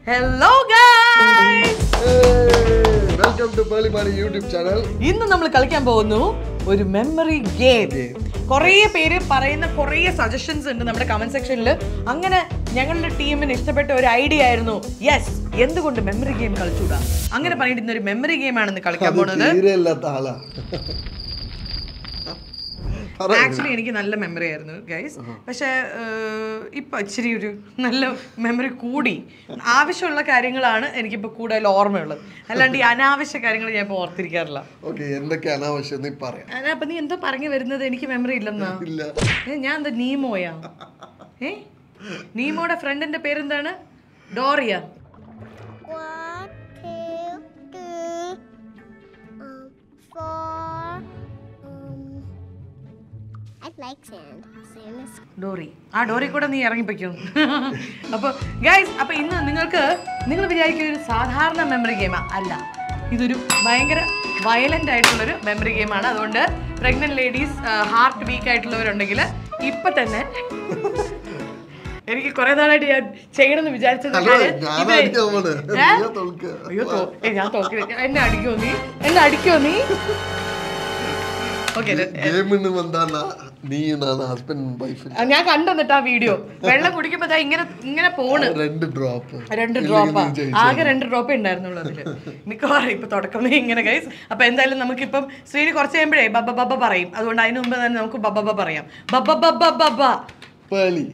Hello guys welcome to Pearle Maaney YouTube channel ഇന്ന് നമ്മൾ കളിക്കാൻ പോകുന്നു ഒരു മെമ്മറി ഗെയിം കുറേ പേര് പറയുന്ന കുറേ സജഷൻസ് ഉണ്ട് നമ്മുടെ കമന്റ് സെക്ഷനിൽ അങ്ങനെ ഞങ്ങളുടെ ടീമിന് ഇഷ്ടപ്പെട്ട ഒരു ഐഡിയ ആയിരുന്നു യെസ് എന്തുകൊണ്ട് മെമ്മറി ഗെയിം കളിച്ചൂടാ അങ്ങനെ പറഞ്ഞിട്ട് ഇന്നൊരു മെമ്മറി ഗെയിം ആണ് ഇന്ന് കളിക്കാൻ പോകുന്നത് തീരെ ഇല്ലാത്ത ആളാ പറ. ആക്ച്വലി എനിക്ക് നല്ല മെമ്മറി ആയിരുന്നു ഗൈസ് പക്ഷെ ഇപ്പൊ ഇച്ചിരി ഒരു നല്ല മെമ്മറി കൂടി ആവശ്യമുള്ള കാര്യങ്ങളാണ് എനിക്കിപ്പോ കൂടുതൽ ഓർമ്മയുള്ളത് അല്ലാണ്ട് ഈ അനാവശ്യ കാര്യങ്ങൾ ഞാൻ ഇപ്പോൾ ഓർത്തിരിക്കാറില്ല ഓക്കെ എന്തൊക്കെ അനാവശ്യം നീ പറയാം അല്ല, അപ്പൊ നീ എന്തോ പറഞ്ഞു വരുന്നത് എനിക്ക് മെമ്മറി ഇല്ലെന്നാ ഇല്ല ഏ, ഞാൻ എന്താ നീമോയാ ഏ നീമോയുടെ ഫ്രണ്ടിന്റെ പേരെന്താണ് ഡോറിയ One, two, three, um, four. Um, I like sand. Sand is Dory ആ ഡോറി കൂടെ നീ ഇറങ്ങിപ്പോയിക്കും അപ്പൊ ഗൈസ് അപ്പൊ ഇന്ന് നിങ്ങൾക്ക് നിങ്ങൾ വിചാരിക്കുന്ന ഒരു സാധാരണ മെമ്മറി ഗെയിമാ അല്ല ഇതൊരു ഭയങ്കര വയലന്റ് ആയിട്ടുള്ളൊരു മെമ്മറി ഗെയിമാണ് അതുകൊണ്ട് പ്രഗ്നന്റ് ലേഡീസ് ഹാർട്ട് വീക്ക് ആയിട്ടുള്ളവരുണ്ടെങ്കിൽ ഇപ്പൊ തന്നെ എനിക്ക് കുറെ നാളായിട്ട് ഞാൻ ചെയ്യണമെന്ന് വിചാരിച്ചത് ഹലോ കാര്യം ഞാൻ ഇത് അടിക്കാൻ പോണ് ഏ? നീയാ തോൽക്കുക. അയ്യോ തോ- ഏ, ഞാൻ തോക്കില്ല എന്നെ അടിക്കോ നീ എന്നെ അടിക്കോ നീ ഓക്കെ ഗെയിമിന് വന്നാണ് നീ നാണ് ഹസ്ബൻഡ് വൈഫ് ഞാൻ കണ്ടെന്നിട്ട് ആ വീഡിയോ വെള്ളം കുടിക്കുമ്പോ ദാ ഇങ്ങനെ ഇങ്ങനെ പോണ് രണ്ട് ഡ്രോപ്പ് രണ്ട് ഡ്രോപ്പാ ആകെ രണ്ട് ഡ്രോപ്പേ ഉണ്ടായിരുന്നുള്ളൂ അതില് മിക്കവാറും ഇപ്പൊ തുടക്കമേ ഇങ്ങനെ ഗൈസ് അപ്പൊ എന്തായാലും നമുക്കിപ്പം ശ്രീനി കുറച്ച് കഴിയുമ്പോഴേ ബബ്ബ ബബ്ബ പറയും അതുകൊണ്ട് അതിന് മുമ്പ് തന്നെ നമുക്ക് ബബ്ബ ബബ്ബ പറയാം ബബ്ബ ബബ്ബ ബബ്ബ പേളി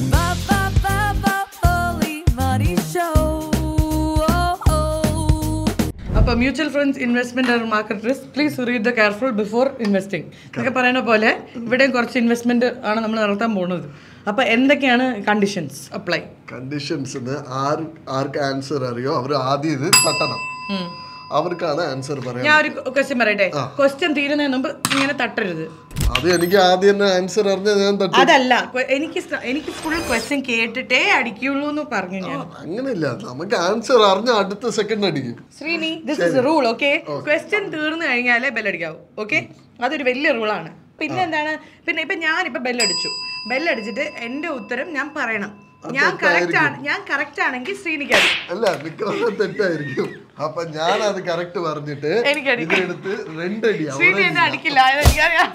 അപ്പൊ mutual funds investment and market risk please read the careful before investing എന്നൊക്കെ പറയുന്ന പോലെ ഇവിടെയും കുറച്ച് ഇൻവെസ്റ്റ്മെന്റ് ആണ് നമ്മൾ നടത്താൻ പോകുന്നത് അപ്പൊ എന്തൊക്കെയാണ് കണ്ടീഷൻസ് അപ്ലൈ കണ്ടീഷൻസ് ആര് ആർക്ക് ആൻസർ അറിയോ അവർ ആദ്യം ഇത് തട്ടണം അവർക്കാണ് ആൻസർ പറയാൻ ഞാൻ ഒരു ക്വസ്റ്റ്യൻ പറയട്ടെ ക്വസ്റ്റ്യൻ തീരുന്നതിന് മുമ്പ് ഇങ്ങനെ തട്ടരുത് അത് എനിക്ക് ആദ്യം തന്നെ ആൻസർ അറിഞ്ഞാൽ ഞാൻ തട്ടും അതല്ല ക്വ- എനിക്ക് സ്റ്റ- എനിക്ക് ഫുൾ ക്വസ്റ്റ്യൻ കേട്ടിട്ടേ അടിക്കുള്ളൂ എന്ന് പറഞ്ഞു ഞാൻ അങ്ങനെയില്ല നമുക്ക് ആൻസർ അറിഞ്ഞ അടുത്ത സെക്കൻഡ് അടിക്കും Srini this is rule okay question തീർന്നു കഴിഞ്ഞാലേ ബെല്ലടിക്കാവൂ ഓക്കെ അതൊരു വലിയ റൂളാണ് പിന്നെ എന്താണ് പിന്നെ ഇപ്പൊ ഞാൻ ഇപ്പൊ ബെല്ലടിച്ചു ബെല്ലടിച്ചിട്ട് എന്റെ ഉത്തരം ഞാൻ പറയണം ഞാൻ കറക്റ്റ് ആണ് ഞാൻ കറക്റ്റ് ആണെങ്കിൽ ശ്രീനിക്ക് അടി അല്ല മിക്കവാറും തെറ്റായിരിക്കും അപ്പൊ ഞാൻ അത് കറക്റ്റ് പറഞ്ഞിട്ട് എനിക്കടി. ഇതെടുത്ത് രണ്ടടി ശ്രീനി എന്നെ അടിക്കില്ല അത് എനിക്കറിയാം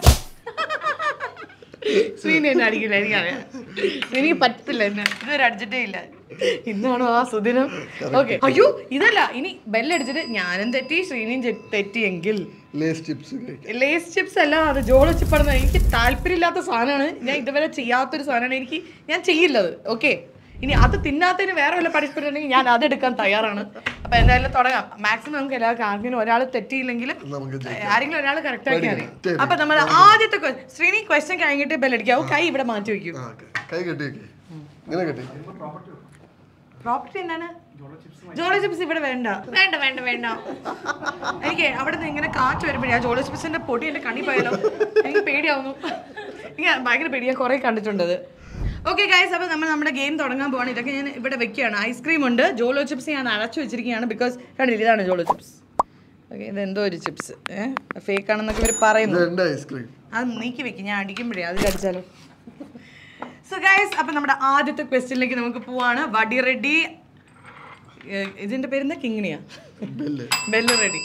ശ്രീനി എന്നെ അടിക്കില്ല എനിക്കറിയാം എനിക്ക് പറ്റത്തില്ല എന്നെ ഇതുവരെ അടിച്ചിട്ടേ ഇല്ല ഇന്നാണോ ആ സുദിനം ഓക്കെ അയ്യോ ഇതല്ല ഇനി ബെല്ലടിച്ചിട്ട് ഞാനും തെറ്റി ശ്രീനിയും ചെ- തെറ്റിയെങ്കിൽ ലേസ് ചിപ്സ് കഴിക്കാം ലേസ് ചിപ്സ് അല്ല അത് ജോളോ ചിപ്പാണെന്ന് എനിക്ക് താല്പര്യമില്ലാത്ത സാധനമാണ് ഞാൻ ഇതുവരെ ചെയ്യാത്തൊരു സാധനമാണ് എനിക്ക് ഞാൻ ചെയ്യില്ലത് ഓക്കെ ഇനി അത് തിന്നാത്തതിന് വേറെ വല്ല പണിഷ്മെന്റ് ഉണ്ടെങ്കിൽ ഞാൻ അതെടുക്കാൻ തയ്യാറാണ് അപ്പൊ എന്തായാലും തുടങ്ങാം മാക്സിമം നമുക്ക് എല്ലാവർക്കും ആർക്കെങ്കിലും ഒരാൾ തെറ്റിയില്ലെങ്കിൽ നമുക്ക് ആരെങ്കിലും ഒരാൾ കറക്റ്റ് ആക്കിയാൽ മതി ശരി. അപ്പൊ നമ്മൾ ആദ്യത്തെ que- ശ്രീനി ക്വസ്റ്റ്യൻ കഴിഞ്ഞിട്ട് ബെല്ലടിക്കാവും കൈ ഇവിടെ മാറ്റി വെക്കൂ ആ, okay. കൈ കെട്ടി വെക്കേ ഇങ്ങനെ കെട്ടി പ്രോപ്പർട്ടി എന്താണ് ജോളോ ചിപ്സ് ഇവിടെ വേണ്ട വേണ്ട വേണ്ട വേണ്ട എനിക്ക് അവിടെ നിന്ന് ഇങ്ങനെ കാറ്റ് വരുമ്പോഴേ ആ ജോളോ ചിപ്സിന്റെ പൊടി എന്റെ കണ്ണി പോയാലോ എനിക്ക് പേടിയാവുന്നു എനിക്ക് ഭയങ്കര പേടി ഞാൻ കുറെ കണ്ടിട്ടുണ്ടത് ഓക്കെ ഗൈസ് അപ്പോൾ നമ്മൾ നമ്മുടെ ഗെയിം തുടങ്ങാൻ പോവാണ് ഇതൊക്കെ ഞാൻ ഇവിടെ വെക്കുകയാണ് ഐസ്ക്രീം ഉണ്ട് ജോളോ ചിപ്സ് ഞാൻ അടച്ചു വെച്ചിരിക്കുകയാണ് ബിക്കോസ് കണ്ടില്ല ഇതാണ് ജോളോ ചിപ്സ് ഓക്കെ ഇത് എന്തോ ഒരു ചിപ്സ് ഏഹ് ഫേക്ക് ആണെന്നൊക്കെ ഇവർ പറയുന്നു ഇത് എന്റെ ഐസ്ക്രീം അത് നീക്കി വെക്കും ഞാൻ അടിക്കുമ്പോഴേ അതിൽ അടിച്ചാലോ സോ ഗൈസ് അപ്പൊ നമ്മുടെ ആദ്യത്തെ ക്വസ്റ്റ്യനിലേക്ക് നമുക്ക് പോവാണ് വടി റെഡി ഇതിന്റെ പേരെന്താ കിങ്ങിണിയാ ബെല്ല് ബെല്ല് റെഡി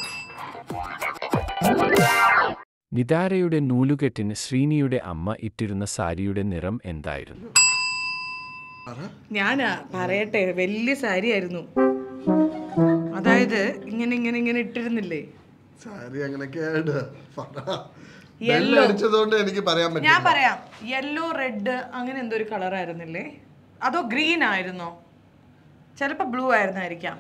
നിതാരയുടെ നൂലുകെട്ടിന് ശ്രീനിയുടെ അമ്മ ഇട്ടിരുന്ന സാരിയുടെ നിറം എന്തായിരുന്നു ഞാൻ പറയട്ടെ വലിയ സാരി ആയിരുന്നു അതായത് ഇങ്ങനെ ഇങ്ങനെ ഇങ്ങനെ ഇട്ടിരുന്നില്ലേ സാരി അങ്ങനെയൊക്കെ ആയിട്ട് ബെല്ല് അടിച്ചതുകൊണ്ട് എനിക്ക് പറയാൻ ഞാൻ പറ്റില്ല പറയാം യെല്ലോ റെഡ് അങ്ങനെ എന്തോ ഒരു കളർ ആയിരുന്നില്ലേ അതോ ഗ്രീൻ ആയിരുന്നോ ചിലപ്പോ ബ്ലൂ ആയിരുന്നായിരിക്കാം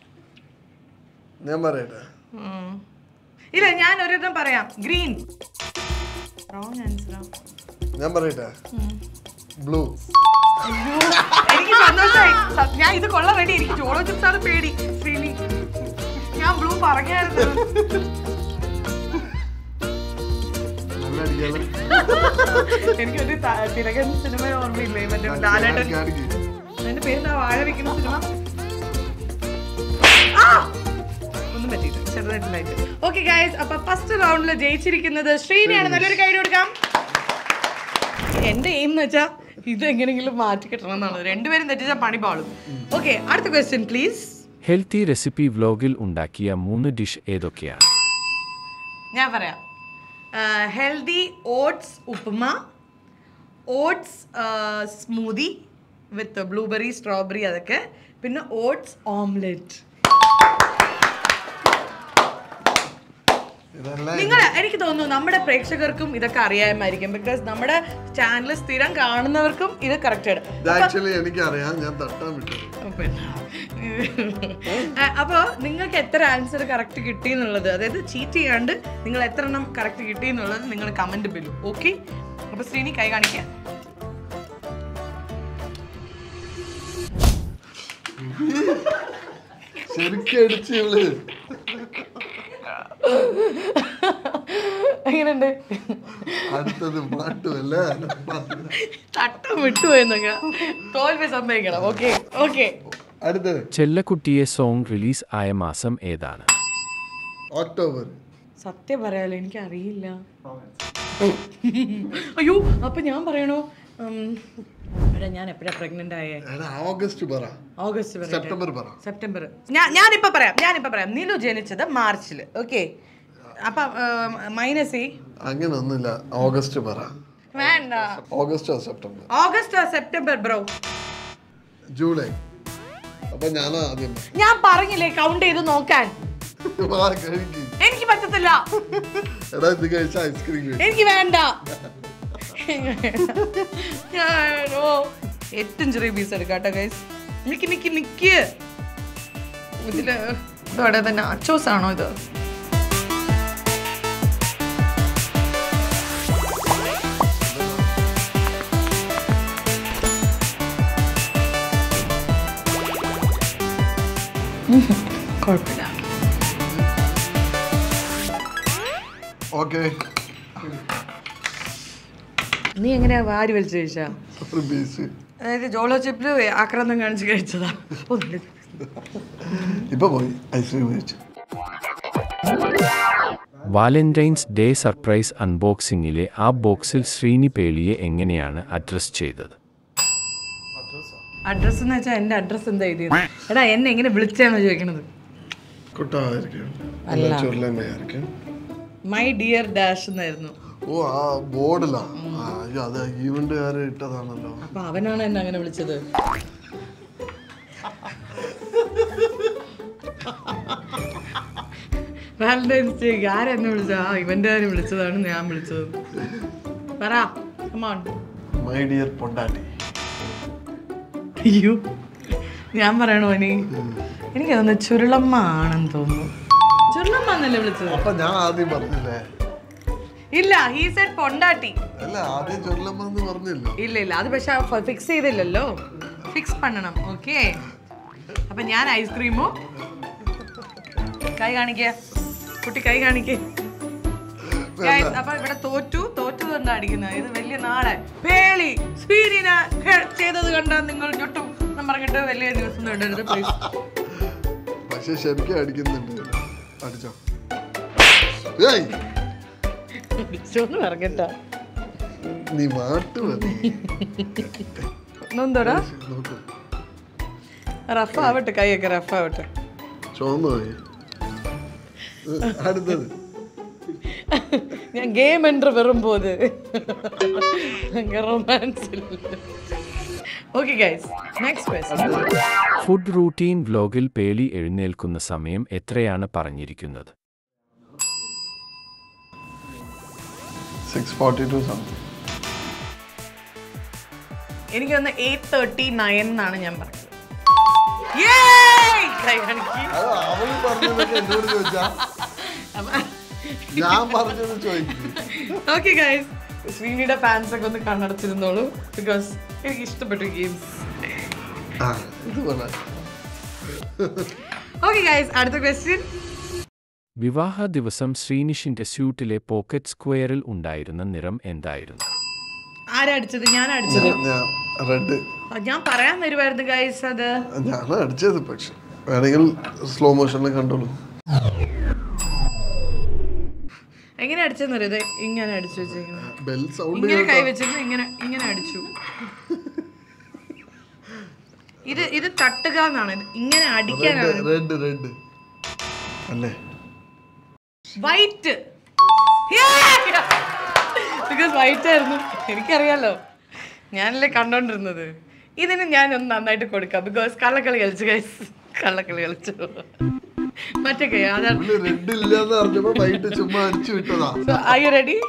ഞാൻ പറയട്ടെ ഉം. ഇല്ല ഞാൻ ഒരിടം പറയാം ഗ്രീൻ റോങ് ആൻസർ ഞാൻ പറയട്ടെ ബ്ലൂ എനിക്ക് സന്തോഷമായി സ- ഞാൻ ഇത് കൊള്ള റെഡി എനിക്ക് ചോളോ ചിപ്സ് ആണ് പേടി ശ്രീനി ഞാൻ ബ്ലൂ പറഞ്ഞായിരുന്നു നല്ല അടിക്കാലോ എനിക്കൊരു ത- തിലകൻ സിനിമ ഓർമ്മയില്ലേ മറ്റേ ലാലേട്ടൻ കാണിക്ക്. അതിന്റെ പേരെന്താ വാഴ വെക്കുന്ന സിനിമ ആ! ഒന്നും പറ്റിയില്ല ചെറുതായിട്ടുണ്ടായിട്ട് ഓക്കെ ഗൈസ് അപ്പൊ ഫസ്റ്റ് റൗണ്ടിൽ ജയിച്ചിരിക്കുന്നത് ശ്രീനിയാണ് നല്ലൊരു കൈ കൊടുക്കാം എന്റെ എയിം എന്ന് വെച്ചാൽ ഇതെങ്ങനെങ്കിലും മാറ്റി കിട്ടണം എന്നാണ് രണ്ടുപേരും തെറ്റിച്ചാൽ പണി പാളും ഓക്കെ അടുത്ത ക്വസ്റ്റ്യൻ പ്ലീസ് ഹെൽത്തി റെസിപ്പി വ്ലോഗിൽ ഉണ്ടാക്കിയ മൂന്ന് ഡിഷ് ഏതൊക്കെയാണ് ഞാൻ പറയാം healthy oats upma oats smoothie with blueberry strawberry അതൊക്കെ പിന്നെ ഓട്സ് ഓംലെറ്റ് ഇതെല്ലാം നിങ്ങൾ എനിക്ക് തോന്നുന്നു നമ്മുടെ പ്രേക്ഷകർക്കും ഇതൊക്കെ അറിയാമായിരിക്കും ബിക്കോസ് നമ്മുടെ ചാനൽ സ്ഥിരം കാണുന്നവർക്കും ഇത് കറക്റ്റ് ആണ് ഇത് ആക്ച്വലി എനിക്കറിയാം ഞാൻ തട്ടാൻ വിട്ടു അപ്പോൾ നിങ്ങൾക്ക് എത്ര ആൻസർ കറക്റ്റ് കിട്ടി എന്നുള്ളത് അതായത് ചീറ്റ് ചെയ്യാണ്ട് നിങ്ങൾ എത്ര എണ്ണം കറക്റ്റ് കിട്ടി എന്നുള്ളത് നിങ്ങൾ കമന്റ് ബില്ലും ഓക്കെ അപ്പൊ ശ്രീനി കൈ കാണിക്കാം ശരിക്കും അടിച്ച് ഇവള് എങ്ങനെയുണ്ട് അടുത്തത് മാട്ടുമല്ലേ തട്ടം വിട്ടുപോയെന്നൊക്കെ തോൽവി സമ്മതിക്കണം ഓക്കെ ഓക്കെ അടുത്തത് ചെല്ലക്കുട്ടിയെ സോങ് റിലീസ് ആയ മാസം ഏതാണ് ഒക്ടോബർ സത്യം പറയാലോ എനിക്ക് അറിയില്ല അയ്യോ അപ്പൊ ഞാൻ പറയണോ ഉം, എടാ ഞാൻ എപ്പോഴാ പ്രഗ്നന്റ് ആയേ എടാ ഓഗസ്റ്റ് പറ ഓഗസ്റ്റ് പറയട്ടെ. സെപ്റ്റംബർ പറ സെപ്റ്റംബർ ഞാൻ ഞാനിപ്പോ പറയാം ഞാനിപ്പോ പറയാം നിലു ജനിച്ചത് മാർച്ചിൽ ഓക്കെ അപ്പൊ മൈനസ് ഈ അങ്ങനെ ഒന്നുമില്ല ഓഗസ്റ്റ് പറ വേണ്ട ഓഗസ്റ്റോ September August September bro July അപ്പൊ ഞാനാ ആദ്യം ഞാൻ പറഞ്ഞില്ലേ കൗണ്ട് ചെയ്ത് നോക്കാൻ വാ, കഴിക്ക്. എനിക്ക് പറ്റത്തില്ല എടാ ഇത് കഴിച്ച ഐസ്ക്രീം എനിക്ക് വേണ്ട ഞാനോ ഏറ്റവും ചെറിയ പീസ് എടുക്കാം കേട്ടോ ഗൈസ് നിക്ക് നിക്ക് നിക്ക് ഇതില് ഇതോടെ തന്നെ അച്ചോസ് ആണോ ഇത് ഉം, കുഴപ്പമില്ല ഓക്കെ നീ എങ്ങനെയാ വാരി വലിച്ചു കഴിച്ചാ ഒരു പീസ് അതായത് ജോളോ ചിപ്പില് ആക്രാന്തം കാണിച്ച് കഴിച്ചതാ ഒന്നില്ല ഇപ്പൊ പോയി ഐസ്ക്രീം കഴിച്ചു വാലന്റൈൻസ് ഡേ സർപ്രൈസ് അൺബോക്സിംഗിലെ ആ ബോക്സിൽ ശ്രീനി പേളിയെ എങ്ങനെയാണ് അഡ്രസ് ചെയ്തത് അഡ്രസ് എന്ന് വെച്ചാൽ എന്റെ അഡ്രസ് എന്താ എഴുതിയത് എടാ എന്നെ എങ്ങനെ വിളിച്ചാന്ന് ചോദിക്കണത് കുട്ടായിരിക്കും അല്ല. ചുരുളമ്മയായിരിക്കും മൈ ഡിയർ ഡാഷ് എന്നായിരുന്നു ഓ ആ ബോർഡിലാ ആ, അയ്യോ അത് ഈവന്റുകാര് ഇട്ടതാണല്ലോ അപ്പൊ അവനാണ് എന്നെ അങ്ങനെ വിളിച്ചത് വാലന്റൈൻസ് ഡേക്ക് ആരെന്നെ വിളിച്ചത് ആ ഇവന്റെ കാര്യം വിളിച്ചതാണ് ഞാൻ വിളിച്ചത് പറ കമോൺ മൈ ഡിയർ പൊണ്ടാട്ടി അയ്യോ ഞാൻ പറയണോ ഇനി എനിക്ക് തോന്നുന്നു ചുരുളമ്മ ആണെന്ന് തോന്നുന്നു ചുരുളമ്മ എന്നല്ലേ വിളിച്ചത് അപ്പൊ ഞാൻ ആദ്യം പറഞ്ഞില്ലേ ഇല്ല ഹീ സെഡ് പൊണ്ടാട്ടി അല്ല ആദ്യം ചുരുളമ്മ എന്ന് പറഞ്ഞില്ലോ ഇല്ല ഇല്ല അത് പക്ഷെ ഫിക്സ് ചെയ്തില്ലല്ലോ ഫിക്സ് പണ്ണണം ഓക്കെ അപ്പൊ ഞാൻ ഐസ്ക്രീമോ കൈ കാണിക്ക കുട്ടി കൈ കാണിക്ക Guys, അപ്പൊ ഇവിടെ തോറ്റു തോറ്റത് കൊണ്ടാ അടിക്കുന്നത് ഇത് വലിയ നാളെ പേളി സ്വീനിനെ ഹെ- ചെയ്തത് കണ്ടാ നിങ്ങൾ ഞൊട്ടും എന്ന് പറഞ്ഞിട്ട് വലിയ ന്യൂസ് ഒന്നും ഇടരുത് പ്ലീസ് പക്ഷെ ശരിക്കും അടിക്കുന്നുണ്ട് അടിച്ചോ ഏയ് എന്ന് പറഞ്ഞിട്ടാ നീ മാട്ട് മതി എന്തോടാ നോക്കൂ റഫ് ആവട്ടെ കൈയൊക്കെ റഫ് ആവട്ടെ ചുവന്നു പോയി അടുത്തത് ഞാൻ கேம் என்று வரும்போது அங்கே romance okay guys next question food routine വ്ലോഗിൽ പേളി എഴുന്നേൽക്കുന്ന സമയം എത്രയാണ് പറഞ്ഞിരിക്കുന്നത് സിക്സ് ഫോർട്ടി ടു സംതിങ് എനിക്ക് ഒന്ന് എയ്റ്റ് തേർട്ടി നയൻ എന്നാണ് ഞാൻ പറഞ്ഞത് Yay! കൈ കാണിക്ക്. അത് അവൾ പറഞ്ഞതൊക്കെ എന്നോട് ചോദിച്ചാ ഞാൻ പറഞ്ഞത് ചോദിക്കും ഓക്കെ ഗൈസ് ശ്രീനിയുടെ ഫാൻസ് ഒക്കെ ഒന്ന് കണ്ണടച്ചിരുന്നോളൂ ബിക്കോസ് എനിക്ക് ഇഷ്ടപ്പെട്ടു ഗെയിംസ് ആ ഇത് പറയാം ഓക്കെ ഗൈസ് അടുത്ത ക്വസ്റ്റ്യൻ വിവാഹ ദിവസം ശ്രീനിഷിന്റെ സ്യൂട്ടിലെ പോക്കറ്റ് സ്ക്വയറിൽ ഉണ്ടായിരുന്ന നിറം എന്തായിരുന്നു ആരാ അടിച്ചത് ഞാൻ അടിച്ചത് ഞാൻ റെഡ് ഞാൻ പറയാൻ വരുമായിരുന്നു ഗൈസ് അത് ഞാൻ അടിച്ചത് പക്ഷെ വേണമെങ്കിൽ സ്ലോ മോഷനിൽ കണ്ടോളൂ എങ്ങനെ അടിച്ചെന്ന് അറിയത് ഇങ്ങനെ അടിച്ചു വെച്ചേക്കുന്നത് ബെൽ സൗണ്ട് ഇങ്ങനെ കൈ വെച്ചിരുന്നു ഇങ്ങനെ ഇങ്ങനെ അടിച്ചു ഇത് ഇത് തട്ടുക എന്നാണ് ഇത് ഇങ്ങനെ അടിക്കാനാണ് റെഡ് റെഡ് അല്ലേ വൈറ്റ് ബിക്കോസ് വൈറ്റ് ആയിരുന്നു എനിക്കറിയാലോ ഞാനല്ലേ കണ്ടോണ്ടിരുന്നത് ഇതിന് ഞാൻ ഒന്ന് നന്നായിട്ട് കൊടുക്കാം ബിക്കോസ് കള്ളക്കളി കളിച്ചു ഗൈസ് കള്ളക്കളി കളിച്ചു മറ്റേ കൈ അതാണ് പുള്ളി റെഡ് ഇല്ലെന്ന് അറിഞ്ഞപ്പോ വൈകിട്ട് ചുമ്മാ അടിച്ചു വിട്ടതാ ഐ യു റെഡി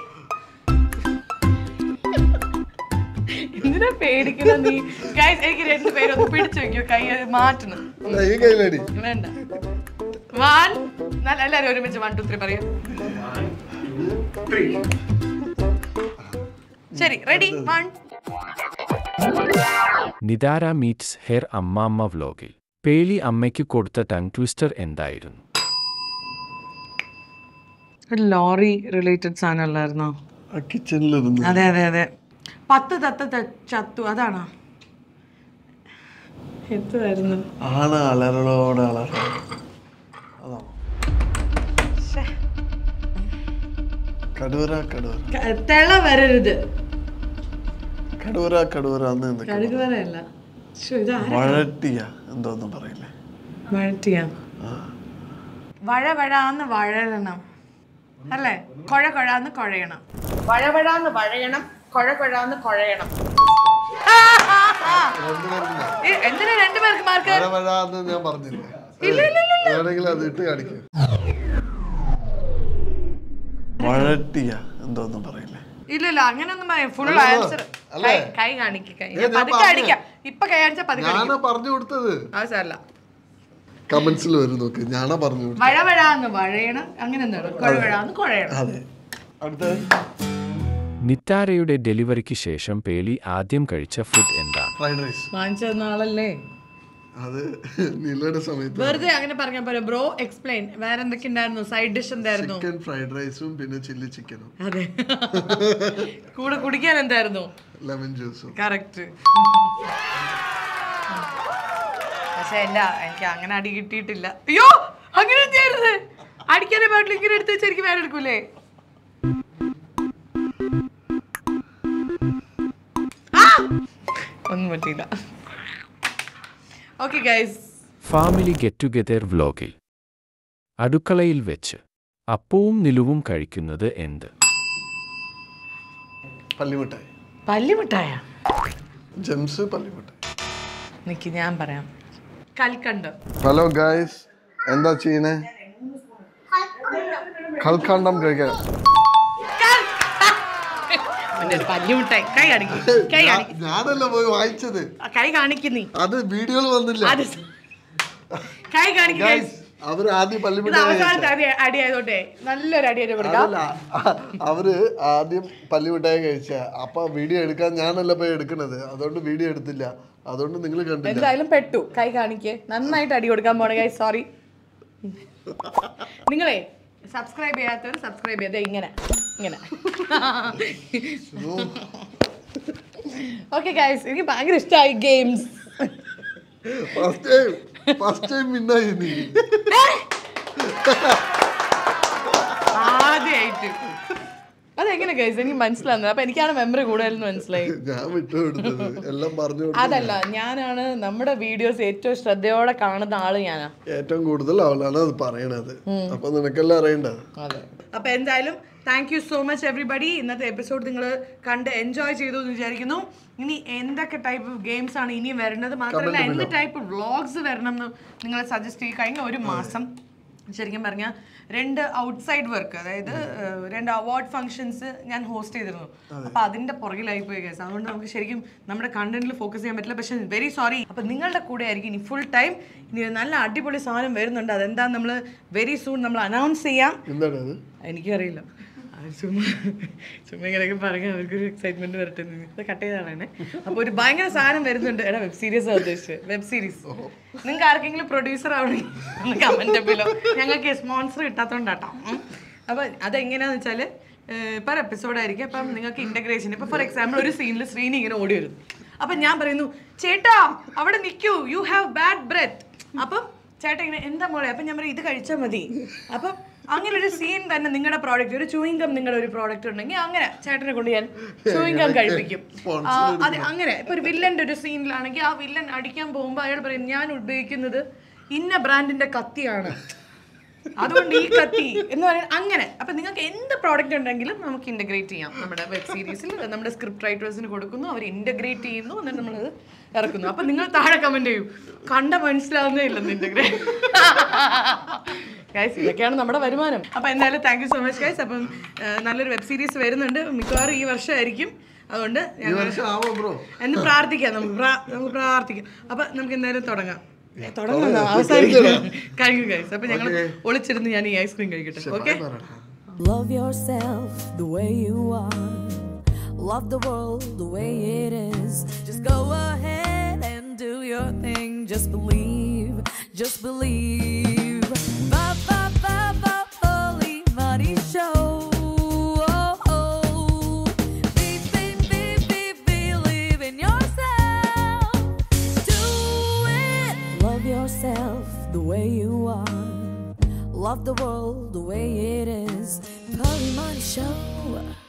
എന്തിനാ പേടിക്കുന്ന നീ ഗൈസ് എനിക്ക് രണ്ട് പേരൊന്ന് പിടിച്ചു വെക്കൂ കൈ മാറ്റണം ദാ ഈ കയ്യിലടി വേണ്ട വൺ നല്ല എല്ലാവരും ഒരുമിച്ച് വൺ ടു ത്രീ പറയൂ ശരി ready one Nitara meets her അമ്മാമ്മ വ്ലോഗിൽ പേളി അമ്മയ്ക്ക് കൊടുത്ത ടങ് ട്വിസ്റ്റർ എന്തായിരുന്നു ഒരു ലോറി റിലേറ്റഡ് സാധനം അല്ലായിരുന്നോ ആ കിച്ചണിലിരുന്ന് അതെ അതെ അതെ പത്ത് തത്ത ത- ചത്തു അതാണോ എന്തുവായിരുന്നു ആണ് അലറോടെ അലറ അതാ ശ്ശെ. കടുവര കടുവര ക- തിള വരരുത് കടുവര കടുവര എന്ന് എന്തൊക്കെ കടുക് വരയല്ല ശ്ശോ, ഇതാരാ വഴട്ടിയ എന്തോന്നും പറയില്ലേ വഴറ്റിയ വഴ വഴാന്ന് വഴരണം അല്ലേ കൊഴ കൊഴാന്ന് കുഴയണം വഴ വഴാന്ന് വഴയണം കൊഴ കൊഴാന്ന് കുഴയണം രണ്ടുപേരും ഏ, എന്തിനാ രണ്ടുപേർക്ക് മാർക്ക് വഴ വഴ എന്ന് ഞാൻ പറഞ്ഞില്ലേ വേണമെങ്കിൽ അത് ഇട്ട് കാണിക്കും വഴട്ടിയ എന്തോന്നും പറയില്ലേ ഇല്ലല്ല അങ്ങനെയൊന്നും ഫുൾ അല്ല, ആൻസർ അല്ലേ? കൈ കാണിക്ക കൈ ഏ, ഞാൻ പതുക്കെ പറഞ്ഞു. അടിക്കാം ഇപ്പൊ കൈ കാണിച്ചാ പതുക്കെ ഞാനാ അടിക്കും പറഞ്ഞു കൊടുത്തത് അത് സാരല്ല കമന്റ്സിൽ വരും നോക്ക് ഞാനാ പറഞ്ഞു കൊടുത്തത് വഴ വഴാന്ന് വഴയണം അങ്ങനെ എന്താണ് കൊഴ വഴാന്ന് കുഴയണം അതെ അടുത്ത നിത്താരയുടെ ഡെലിവറിക്ക് ശേഷം പേളി ആദ്യം കഴിച്ച ഫുഡ് എന്താണ് ഫ്രൈഡ് റൈസ് വാങ്ങിച്ചു തന്ന ആളല്ലേ അത് നിലയുടെ സമയത്ത് വെറുതെ അങ്ങനെ പറഞ്ഞാ പോലെ ബ്രോ എക്സ്പ്ലെയിൻ വേറെ എന്തൊക്കെ ഉണ്ടായിരുന്നു സൈഡ് ഡിഷ് എന്തായിരുന്നു ചിക്കൻ ഫ്രൈഡ് റൈസും പിന്നെ ചില്ലി ചിക്കനും അതെ കൂടെ കുടിക്കാൻ എന്തായിരുന്നു ലെമൺ ജ്യൂസും കറക്റ്റ് പക്ഷെ അല്ല എനിക്ക് അങ്ങനെ അടി കിട്ടിയിട്ടില്ല അയ്യോ അങ്ങനെ ചെയ്യരുത് അടിക്കാനേ പാടില്ല ഇങ്ങനെ എടുത്ത് വെച്ചാൽ എനിക്ക് വേറെ എടുക്കൂലേ ആ! ഒന്നും പറ്റിയില്ല okay guys family get together വ്ലോഗിൽ അടുക്കളയിൽ വെച്ച് അപ്പവും നിലുവും കഴിക്കുന്നത് എന്ത് പള്ളിമിഠായി പല്ലിമിട്ടായ ജെംസ് പള്ളിമിഠായി നിക്ക് ഞാൻ പറയാം കൽക്കണ്ടം ഹലോ ഗായ്സ് എന്താ ചെയ്യണേ കൽക്കാണ്ടം കഴിക്കാൻ പല്ലിമിട്ടായി കൈ കാണിക്കും കൈ കാണിക്കും ഞാനല്ല പോയി വായിച്ചത് കൈ കാണിക്കുന്നീ അത് വീഡിയോയിൽ വന്നില്ല അത് കൈ കാണിക്കും guys. ഗായ്സ് അവർ ആദ്യം ഇത് പള്ളിമിഠായി അവസാനത്തെ അടി അടി ആയതോട്ടെ നല്ലൊരു അടി ആയിട്ട് കൊടുക്കാം അതല്ല അവര് ആദ്യം പള്ളിമിഠായി കഴിച്ച അപ്പൊ വീഡിയോ എടുക്കാൻ ഞാനല്ല പോയി എടുക്കണത് അതുകൊണ്ട് വീഡിയോ എടുത്തില്ല അതുകൊണ്ട് നിങ്ങൾ കണ്ടില്ല എന്തായാലും പെട്ടു കൈ കാണിക്കേ നന്നായിട്ട് അടി കൊടുക്കാൻ പോണ കൈ സോറി നിങ്ങളെ സബ്സ്ക്രൈബ് ചെയ്യാത്തവർ സബ്സ്ക്രൈബ് ചെയ്തേ ഇങ്ങനെ ഇങ്ങനെ ഓക്കെ ഗൈസ് എനിക്ക് ഭയങ്കര ഇഷ്ടമായി games first time first time മിന്നായി നീ ആദ്യമായിട്ട് അതെങ്ങനെ ഗൈസ് എനിക്ക് മനസ്സിലാവുന്നത് അപ്പൊ എനിക്കാണ് മെമ്മറി കൂടുതലെന്ന് മനസ്സിലായി ഞാൻ വിട്ടുകൊടുത്തത് എല്ലാം പറഞ്ഞു കൊടുത്തു അതല്ല ഞാനാണ് നമ്മുടെ വീഡിയോസ് ഏറ്റവും ശ്രദ്ധയോടെ കാണുന്ന ആള് ഞാനാ ഏറ്റവും കൂടുതൽ അവളാണ് അത് പറയണത് അപ്പൊ നിനക്കെല്ലാം അറിയണ്ടത് അതെ അപ്പൊ എന്തായാലും thank you so much everybody ഇന്നത്തെ എപ്പിസോഡ് നിങ്ങൾ കണ്ട് എൻജോയ് ചെയ്തു എന്ന് വിചാരിക്കുന്നു ഇനി എന്തൊക്കെ ടൈപ്പ് ഓഫ് ഗെയിംസ് ആണ് ഇനിയും വരുന്നത് മാത്രമല്ല എന്ത് ടൈപ്പ് വ്ളോഗ്സ് വരണം എന്ന് നിങ്ങൾ സജസ്റ്റ് ചെയ്യും കഴിഞ്ഞ ഒരു മാസം ശരിക്കും പറഞ്ഞാൽ രണ്ട് ഔട്ട്സൈഡ് വർക്ക് അതായത് ഏഹ്, രണ്ട് അവാർഡ് ഫംഗ്ഷൻസ് ഞാൻ ഹോസ്റ്റ് ചെയ്തിരുന്നു അപ്പൊ അതിന്റെ പുറകിലായി പോയി കേസ് അതുകൊണ്ട് നമുക്ക് ശരിക്കും നമ്മുടെ കണ്ടന്റിൽ ഫോക്കസ് ചെയ്യാൻ പറ്റില്ല പക്ഷെ വെരി സോറി അപ്പൊ നിങ്ങളുടെ കൂടെ ആയിരിക്കും ഇനി ഫുൾ ടൈം ഇനി ഒരു നല്ല അടിപൊളി സാധനം വരുന്നുണ്ട് അതെന്താ നമ്മൾ വെരി സൂൺ നമ്മൾ അനൗൺസ് ചെയ്യാം എന്താണ് അത് എനിക്കും അറിയില്ല അത് ചുമ്മാ ചുമ്മാ ഇങ്ങനെയൊക്കെ പറയാൻ അവർക്കൊരു എക്സൈറ്റ്മെന്റ് വരട്ടെ എന്ന്. ഇത് കട്ട് ചെയ്താണ് അപ്പൊ ഒരു ഭയങ്കര സാധനം വരുന്നുണ്ട് എടാ വെബ് സീരീസ് ഉദ്ദേശിച്ചത് വെബ് സീരീസ് നിങ്ങൾക്ക് ആർക്കെങ്കിലും പ്രൊഡ്യൂസർ ആവണമെങ്കിൽ കമന്റ് അപ്പിലോ ഞങ്ങൾക്ക് സ്പോൺസർ കിട്ടാത്തോണ്ടാട്ടോ ഉം. അപ്പൊ അതെങ്ങനെയാന്ന് വെച്ചാല് പെർ എപ്പിസോഡ് ആയിരിക്കും അപ്പം നിങ്ങൾക്ക് ഇന്റഗ്രേഷൻ ഇപ്പൊ ഫോർ എക്സാമ്പിൾ ഒരു സീനിൽ ശ്രീനി ഇങ്ങനെ ഓടി വരും അപ്പൊ ഞാൻ പറയുന്നു ചേട്ടാ അവിടെ നിൽക്കൂ യു ഹാവ് ബാഡ് ബ്രെത്ത് അപ്പം ചേട്ടൻ ഇങ്ങനെ എന്താ മോളെ അപ്പം ഞാൻ പറയും ഇത് കഴിച്ചാൽ മതി അപ്പം അങ്ങനെ ഒരു സീൻ തന്നെ നിങ്ങളുടെ പ്രോഡക്റ്റ് ഒരു ചൂയിങ്കം നിങ്ങളുടെ ഒരു പ്രോഡക്റ്റ് ഉണ്ടെങ്കിൽ അങ്ങനെ ചേട്ടനെ കൊണ്ട് ഞാൻ ചൂയിങ്കം കഴിപ്പിക്കും ആ, അതെ അങ്ങനെ ഇപ്പൊ ഒരു വില്ലന്റെ ഒരു സീനിലാണെങ്കിൽ ആ വില്ലൻ അടിക്കാൻ പോകുമ്പോൾ അയാൾ പറയും ഞാൻ ഉപയോഗിക്കുന്നത് ഇന്ന ബ്രാൻഡിന്റെ കത്തിയാണ് അതുകൊണ്ട് ഈ കത്തി എന്ന് പറയുന്നത് അങ്ങനെ അപ്പൊ നിങ്ങൾക്ക് എന്ത് പ്രോഡക്റ്റ് ഉണ്ടെങ്കിലും നമുക്ക് ഇന്റഗ്രേറ്റ് ചെയ്യാം നമ്മുടെ വെബ് സീരീസിൽ നമ്മുടെ സ്ക്രിപ്റ്റ് റൈറ്റേഴ്സിന് കൊടുക്കുന്നു അവർ ഇന്റഗ്രേറ്റ് ചെയ്യുന്നു എന്നിട്ട് നമ്മളത് ഇറക്കുന്നു അപ്പൊ നിങ്ങൾ താഴെ കമന്റ് ചെയ്യൂ കണ്ട മനസ്സിലാവുന്നേ ഇല്ലെന്ന് ഇന്റഗ്രേറ്റ് ഗൈസ് ഇതൊക്കെയാണ് നമ്മുടെ വരുമാനം അപ്പൊ എന്തായാലും thank you so much guys അപ്പം ആ, നല്ലൊരു വെബ് സീരീസ് വരുന്നുണ്ട് മിക്കവാറും ഈ വർഷമായിരിക്കും അതുകൊണ്ട് ഈ ഞങ്ങൾ വർഷം ആവോ ബ്രോ എന്ന് പ്രാർത്ഥിക്കാം നമുക്ക് പ്രാ- നമുക്ക് പ്രാർത്ഥിക്കാം അപ്പൊ നമുക്ക് എന്തായാലും തുടങ്ങാം ഏ, തുടങ്ങാം അവസാനിക്കാം കഴിക്കും ഗൈസ് അപ്പൊ ഞങ്ങൾ ഒളിച്ചിരുന്ന് ഞാൻ ഈ ഐസ്ക്രീം കഴിക്കട്ടെ okay Love yourself the way you are. Love the world the way it is. Just go ahead and do your thing. Just believe, just believe. Ba ba ba ba holy money show. Oh, oh. Be, be, be, be, believe in yourself. Do it. Love yourself the way you are. Love the world the way it is. Polly Money Show.